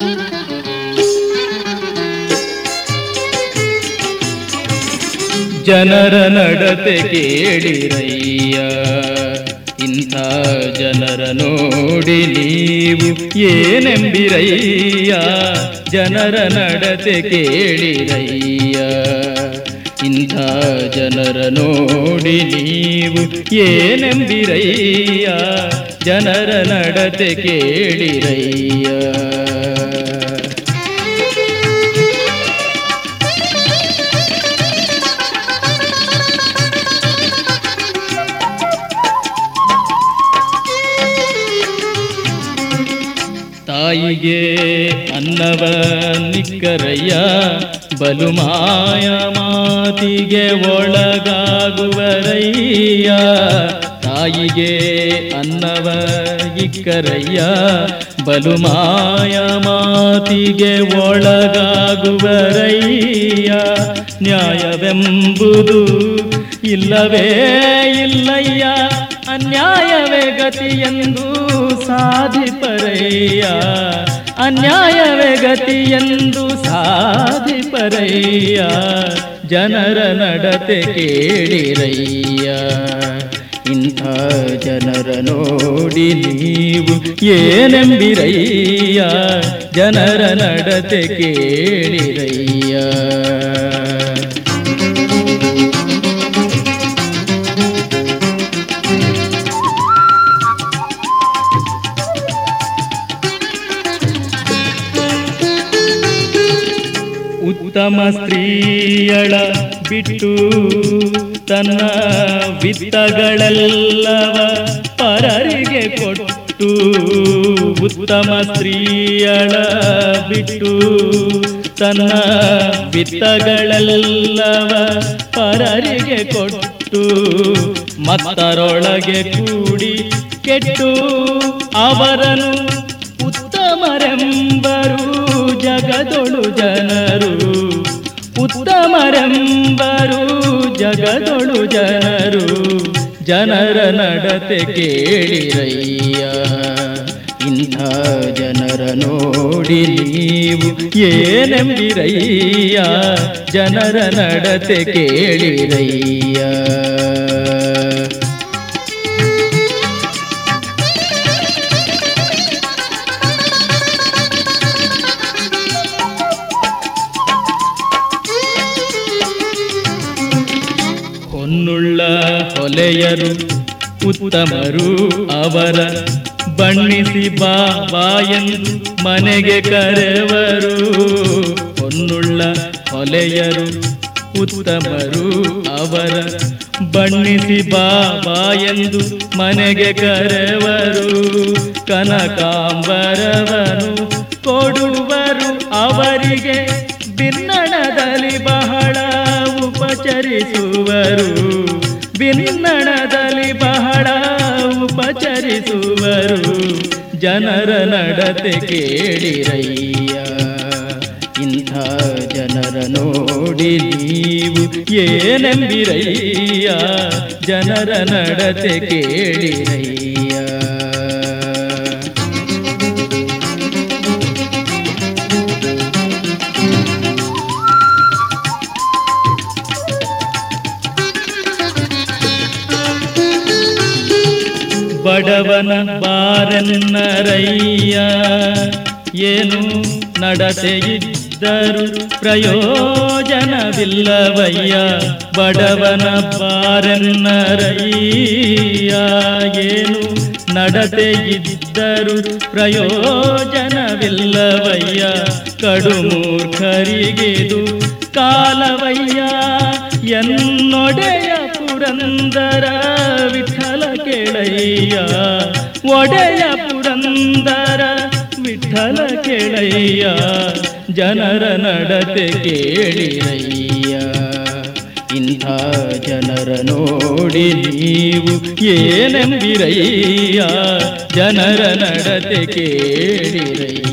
ಜನರ ನಡತೆ ಕೇಳಿರಯ್ಯ ಇಂಥ ಜನರ ನೋಡಿ ನೀವು ಏನೆಂಬಿರಯ್ಯ ಜನರ ನಡತೆ ಕೇಳಿರಯ್ಯ ಇಂಥ ಜನರ ನೋಡಿ ನೀವು ಏನೆಂಬಿರಯ್ಯ ಜನರ ನಡತೆ ಕೇಳಿರಯ್ಯ ತಾಯಿಗೆ ಅನ್ನವ ನಿಕ್ಕರಯ್ಯ ಬಲು ಮಾಯ ಮಾತಿಗೆ ಒಳಗಾಗುವರಯ್ಯ ತಾಯಿಗೆ ಅನ್ನವ ಇಕ್ಕರಯ್ಯ ಬಲು ಮಾಯ ಮಾತಿಗೆ ಒಳಗಾಗುವರಯ್ಯ ನ್ಯಾಯವೆಂಬುದು ಇಲ್ಲವೇ ಇಲ್ಲಯ್ಯ ಅನ್ಯಾಯವೇ ಗತಿಯೆಂದು ಸಾಧಿಪರಯ್ಯ ಅನ್ಯಾಯವೇ ಗತಿಯೆಂದು ಸಾಧಿಪರಯ್ಯ ಜನರ ನಡತೆ ಕೇಳಿರಯ್ಯ ಇಂಥ ಜನರ ನೋಡಿ ನೀವು ಏನೆಂಬಿರಯ್ಯ ಜನರ ನಡತೆ ಕೇಳಿರಯ್ಯ ಉತ್ತಮ ಸ್ತ್ರೀಯಳ ಬಿಟ್ಟು ತನ್ನ ವಿತ್ತಗಳೆಲ್ಲವ ಪರರಿಗೆ ಕೊಟ್ಟು ಉತ್ತಮ ಸ್ತ್ರೀಯಳ ಬಿಟ್ಟು ತನ್ನ ವಿತ್ತಗಳೆಲ್ಲವ ಪರರಿಗೆ ಕೊಟ್ಟು ಮತ್ತರೊಳಗೆ ಕೂಡಿ ಕೆಟ್ಟು ಅವರನ್ನು ಉತ್ತಮರೆಂಬರು ಜಗದೊಳು ಜನರು ಉತ್ತಮರೆಂಬರು ಜಗದೊಳು ಜನರು ಜನರ ನಡತೆ ಕೇಳಿರಯ್ಯ ಇಂಥ ಜನರ ನೋಡಿ ನೀವು ಏನೆಂಬಿರಯ್ಯ ಜನರ ನಡತೆ ಕೇಳಿರಯ್ಯ ಹೊನ್ನುಳ್ಳ ಹೊಲೆಯರು ಉತ್ತಮರು ಅವರ ಬಣ್ಣಿಸಿ ಬಾ ಬಾಯೆಂದು ಮನೆಗೆ ಕರೆವರು ಹೊನ್ನುಳ್ಳ ಹೊಲೆಯರು ಉತ್ತಮರು ಅವರ ಬಣ್ಣಿಸಿ ಬಾ ಬಾಯೆಂದು ಮನೆಗೆ ಕರೆವರು ಕನಕಾಂಬರವನು ಕೊಡುವರು ಅವರಿಗೆ ಬಿನ್ನಣದಲ್ಲಿ ಬಹಳ ಉಪಚರಿಸುವರು ಬಿನ್ನಣದಲ್ಲಿ ಬಹಳ ಉಪಚರಿಸುವರು ಜನರ ನಡತೆ ಕೇಳಿರಯ್ಯ ಇಂಥ ಜನರ ನೋಡಿ ನೀವು ಏನೆಂಬಿರಯ್ಯ ಜನರ ನಡತೆ ಕೇಳಿರಯ್ಯ ಬಡವನ ಬಾರನ್ನರಯ್ಯ ಏನು ನಡತೆ ಇದ್ದರು ಪ್ರಯೋಜನವಿಲ್ಲವಯ್ಯ ಬಡವನ ಬಾರನ್ನರಯ್ಯ ಏನು ನಡತೆ ಇದ್ದರು ಪ್ರಯೋಜನವಿಲ್ಲವಯ್ಯ ಕಡುಮೂರ್ಖರಿಗಿದು ಕಾಲವಯ್ಯ ಎನ್ನೊಡೆಯ ಪುರಂದರ ವಿಠಲ ಕೆಳಯ್ಯ ಒಡೆಯ ಪುರಂದರ ವಿಠಲ ಕೆಳಯ್ಯ ಜನರ ನಡತೆ ಕೇಳಿರಯ್ಯ ಇಂಥ ಜನರ ನೋಡಿ ನೀವು ಏನೆಂಬಿರಯ್ಯ ಜನರ ನಡತೆ ಕೇಳಿರಯ್ಯ